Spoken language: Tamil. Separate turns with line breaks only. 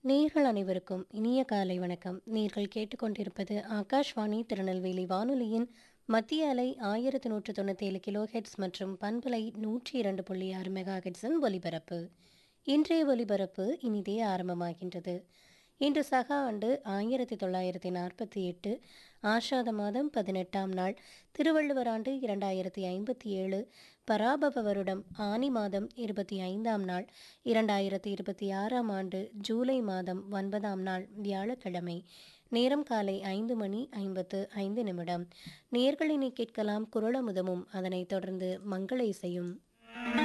நேர்கள் அனைவருக்கும் இனிய காலை வணக்கம் நீர்கள் கேட்டுக்கொண்டிருப்பது ஆகாஷ்வாணி திருநெல்வேலி வானொலியின் மத்திய அலை ஆயிரத்து நூற்று தொண்ணூத்தேழு கிலோ ஹெட்ஸ் மற்றும் பண்பலை நூற்றி இரண்டு புள்ளி ஆறு மெகா ஹெட்ஸின் ஒலிபரப்பு இன்றைய ஒலிபரப்பு இனிதே ஆரம்பமாகின்றது இன்று சக ஆண்டு ஆயிரத்தி தொள்ளாயிரத்தி நாற்பத்தி எட்டு ஆஷாத மாதம் பதினெட்டாம் நாள் திருவள்ளுவர் ஆண்டு இரண்டாயிரத்தி ஐம்பத்தி ஏழு பராபவ வருடம் ஆனி மாதம் இருபத்தி ஐந்தாம் நாள் இரண்டாயிரத்தி இருபத்தி ஆறாம் ஆண்டு ஜூலை மாதம் ஒன்பதாம் நாள் வியாழக்கிழமை நேரம் காலை ஐந்து மணி ஐம்பத்து ஐந்து நிமிடம் நேர்களினை கேட்கலாம் குரலமுதமும் அதனைத் தொடர்ந்து மங்கள இசையும்